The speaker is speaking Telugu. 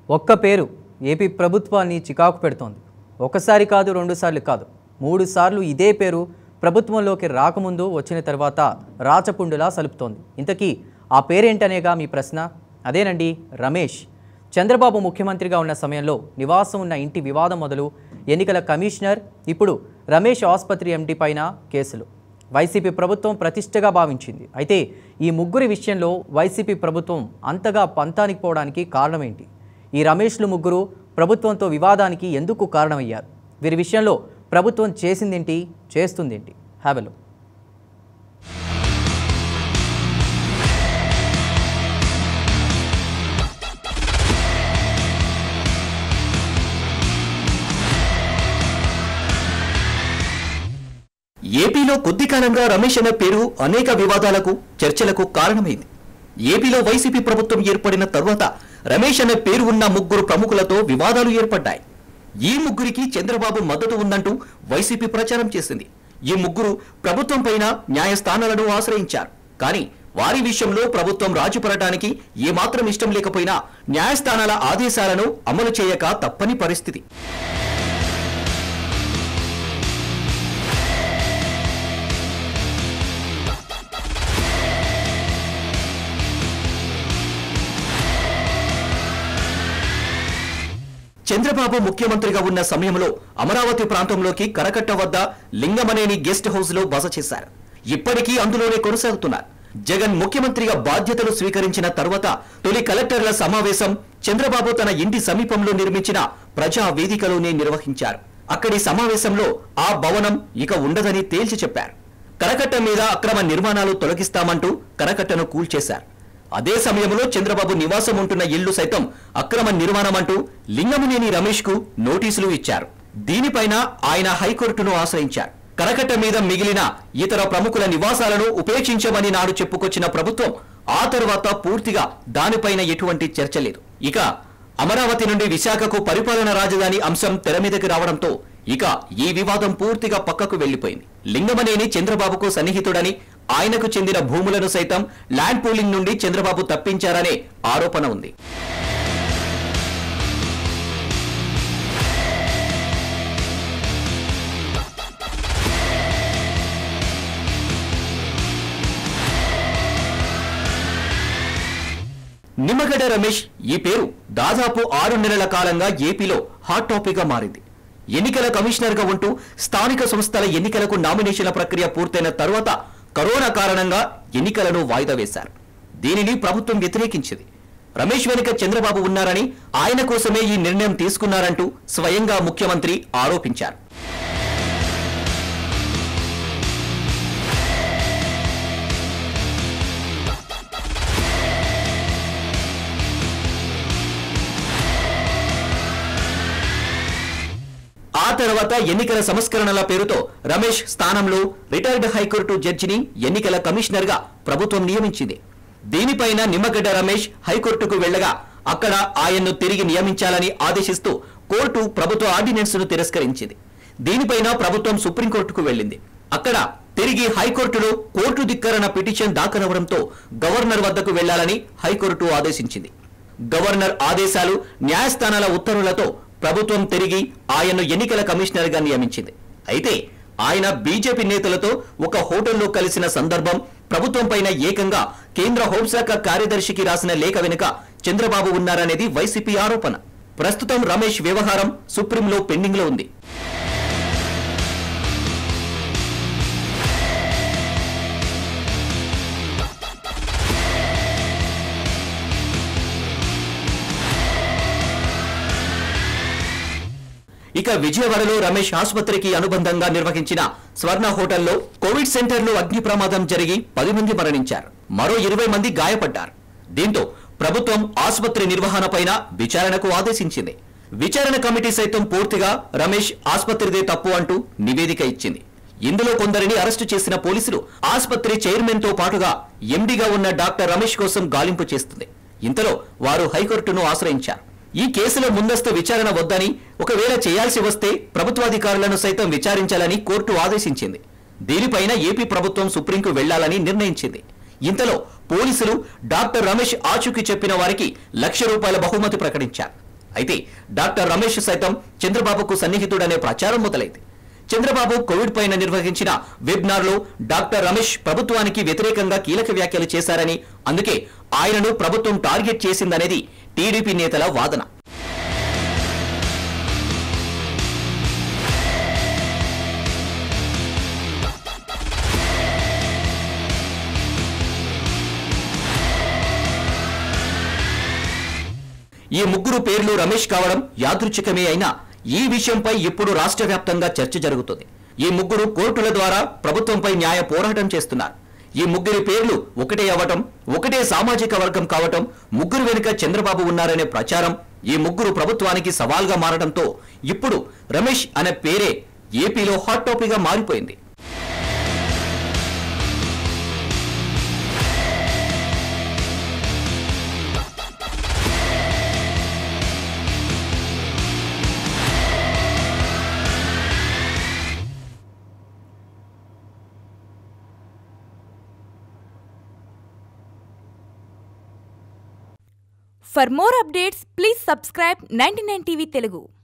ఒక్క పేరు ఏపీ ప్రభుత్వాన్ని చికాకు పెడుతోంది ఒకసారి కాదు రెండుసార్లు కాదు మూడు సార్లు ఇదే పేరు ప్రభుత్వంలోకి రాకముందు వచ్చిన తర్వాత రాచపుండులా సలుపుతోంది ఇంతకీ ఆ పేరేంటనేగా మీ ప్రశ్న అదేనండి రమేష్ చంద్రబాబు ముఖ్యమంత్రిగా ఉన్న సమయంలో నివాసం ఉన్న ఇంటి వివాదం మొదలు ఎన్నికల కమిషనర్ ఇప్పుడు రమేష్ ఆసుపత్రి ఎండి పైన కేసులు వైసీపీ ప్రభుత్వం ప్రతిష్టగా భావించింది అయితే ఈ ముగ్గురి విషయంలో వైసీపీ ప్రభుత్వం అంతగా పంతానికి పోవడానికి కారణమేంటి ఈ రమేష్లు ముగ్గురు ప్రభుత్వంతో వివాదానికి ఎందుకు కారణమయ్యారు వీరి విషయంలో ప్రభుత్వం చేసిందేంటి చేస్తుందేంటి హ్యావెలో ఏపీలో కొద్ది కాలంగా రమేష్ అనే పేరు అనేక వివాదాలకు చర్చలకు కారణమైంది ఏపీలో వైసీపీ ప్రభుత్వం ఏర్పడిన తరువాత రమేష్ అనే పేరు ఉన్న ముగ్గురు ప్రముఖులతో వివాదాలు ఏర్పడ్డాయి ఈ ముగ్గురికి చంద్రబాబు మద్దతు ఉందంటూ వైసీపీ ప్రచారం చేసింది ఈ ముగ్గురు ప్రభుత్వం పైన న్యాయస్థానాలను ఆశ్రయించారు కానీ వారి విషయంలో ప్రభుత్వం రాజుపడటానికి ఏమాత్రం ఇష్టం లేకపోయినా న్యాయస్థానాల ఆదేశాలను అమలు చేయక తప్పని పరిస్థితి చంద్రబాబు ముఖ్యమంత్రిగా ఉన్న సమయంలో అమరావతి ప్రాంతంలోకి కరకట్ట వద్ద లింగమనేని గెస్ట్ హౌస్ లో బస చేశారు ఇప్పటికీ అందులోనే కొనసాగుతున్నారు జగన్ ముఖ్యమంత్రిగా బాధ్యతలు స్వీకరించిన తర్వాత తొలి కలెక్టర్ల సమావేశం చంద్రబాబు తన ఇంటి సమీపంలో నిర్మించిన ప్రజా వేదికలోనే నిర్వహించారు అక్కడి సమావేశంలో ఆ భవనం ఇక ఉండదని తేల్చి చెప్పారు కరకట్ట మీద అక్రమ నిర్మాణాలు తొలగిస్తామంటూ కరకట్టను కూల్చేశారు అదే సమయంలో చంద్రబాబు నివాసం ఉంటున్న ఇల్లు సైతం అక్రమ నిర్మాణం అంటూ లింగమనేని రమేష్ కు నోటీసులు ఇచ్చారు దీనిపైన ఆయన హైకోర్టును ఆశ్రయించారు కరకట్ట మీద మిగిలిన ఇతర ప్రముఖుల నివాసాలను ఉపేక్షించమని నాడు చెప్పుకొచ్చిన ప్రభుత్వం ఆ తర్వాత పూర్తిగా దానిపైన ఎటువంటి చర్చ లేదు ఇక అమరావతి నుండి విశాఖకు పరిపాలన రాజధాని అంశం తెర మీదకి రావడంతో ఇక ఈ వివాదం పూర్తిగా పక్కకు వెళ్లిపోయింది లింగమనేని చంద్రబాబుకు సన్నిహితుడని ఆయనకు చెందిన భూములను సైతం ల్యాండ్ పూలింగ్ నుండి చంద్రబాబు తప్పించారనే ఆరోపణ ఉంది నిమ్మగడ్డ రమేష్ ఈ పేరు దాదాపు ఆరు నెలల కాలంగా ఏపీలో హాట్ టాపిక్ గా మారింది ఎన్నికల కమిషనర్ గా ఉంటూ స్థానిక సంస్థల ఎన్నికలకు నామినేషన్ల ప్రక్రియ పూర్తయిన తరువాత కరోనా కారణంగా ఎన్నికలను వాయిదా వేశారు దీనిని ప్రభుత్వం వ్యతిరేకించింది రమేష్ వెనుక చంద్రబాబు ఉన్నారని ఆయన కోసమే ఈ నిర్ణయం తీసుకున్నారంటూ స్వయంగా ముఖ్యమంత్రి ఆరోపించారు ఆ తర్వాత ఎన్నికల సంస్కరణల పేరుతో రమేష్ స్థానంలో రిటైర్డ్ హైకోర్టు జడ్జిని ఎన్నికల కమిషనర్ గా ప్రభుత్వం నియమించింది దీనిపైన నిమ్మగడ్డ రమేష్ హైకోర్టుకు వెళ్లగా అక్కడ ఆయన్ను తిరిగి నియమించాలని ఆదేశిస్తూ కోర్టు ప్రభుత్వ ఆర్డినెన్స్ ను తిరస్కరించింది దీనిపైన ప్రభుత్వం సుప్రీంకోర్టుకు వెళ్ళింది అక్కడ తిరిగి హైకోర్టులో కోర్టు ధిక్కరణ పిటిషన్ దాఖలవడంతో గవర్నర్ వద్దకు వెళ్లాలని హైకోర్టు ఆదేశించింది గవర్నర్ ఆదేశాలు న్యాయస్థానాల ఉత్తర్వులతో ప్రభుత్వం తిరిగి ఆయన్ను ఎన్నికల కమిషనర్ గా నియమించింది అయితే ఆయన బీజేపీ నేతలతో ఒక హోటల్లో కలిసిన సందర్భం ప్రభుత్వం పైన ఏకంగా కేంద్ర హోంశాఖ కార్యదర్శికి రాసిన లేఖ వెనుక చంద్రబాబు ఉన్నారనేది వైసీపీ ఆరోపణ ప్రస్తుతం రమేష్ వ్యవహారం సుప్రీంలో పెండింగ్ లో ఉంది ఇక విజయవాడలో రమేష్ ఆసుపత్రికి అనుబంధంగా నిర్వహించిన స్వర్ణ హోటల్లో కోవిడ్ సెంటర్లో అగ్ని ప్రమాదం జరిగి పది మంది మరణించారు మరో ఇరవై మంది గాయపడ్డారు దీంతో ప్రభుత్వం ఆసుపత్రి నిర్వహణపైన విచారణకు ఆదేశించింది విచారణ కమిటీ సైతం పూర్తిగా రమేష్ ఆసుపత్రిదే తప్పు అంటూ నివేదిక ఇచ్చింది ఇందులో కొందరిని అరెస్టు చేసిన పోలీసులు ఆసుపత్రి చైర్మన్ తో పాటుగా ఎండిగా ఉన్న డాక్టర్ రమేష్ కోసం గాలింపు చేస్తుంది ఇంతలో వారు హైకోర్టును ఆశ్రయించారు ఈ కేసులో ముందస్తు విచారణ వద్దని ఒకవేళ చేయాల్సి వస్తే ప్రభుత్వాధికారులను సైతం విచారించాలని కోర్టు ఆదేశించింది దీనిపైన ఏపీ ప్రభుత్వం సుప్రీంకు వెళ్లాలని నిర్ణయించింది ఇంతలో పోలీసులు డాక్టర్ రమేష్ ఆచూకీ చెప్పిన వారికి లక్ష రూపాయల బహుమతి ప్రకటించారు అయితే డాక్టర్ రమేష్ సైతం చంద్రబాబుకు సన్నిహితుడనే ప్రచారం మొదలైంది చంద్రబాబు కోవిడ్ పైన నిర్వహించిన వెబినార్ లో డాక్టర్ రమేష్ ప్రభుత్వానికి వ్యతిరేకంగా కీలక వ్యాఖ్యలు చేశారని అందుకే ఆయనను ప్రభుత్వం టార్గెట్ చేసిందనేది టీడీపీ నేతల వాదన ఈ ముగ్గురు పేర్లు రమేష్ కావడం యాదృచ్ఛికమే అయినా ఈ విషయంపై ఇప్పుడు రాష్ట్ర వ్యాప్తంగా చర్చ జరుగుతుంది ఈ ముగ్గురు కోర్టుల ద్వారా ప్రభుత్వంపై న్యాయ పోరాటం చేస్తున్నారు ఈ ముగ్గురి పేర్లు ఒకటే అవ్వటం ఒకటే సామాజిక వర్గం కావటం ముగ్గురు వెనుక చంద్రబాబు ఉన్నారనే ప్రచారం ఈ ముగ్గురు ప్రభుత్వానికి సవాల్గా మారడంతో ఇప్పుడు రమేష్ అనే పేరే ఏపీలో హాట్ టాపిక్ గా మారిపోయింది For more updates, please subscribe 99 TV Telugu.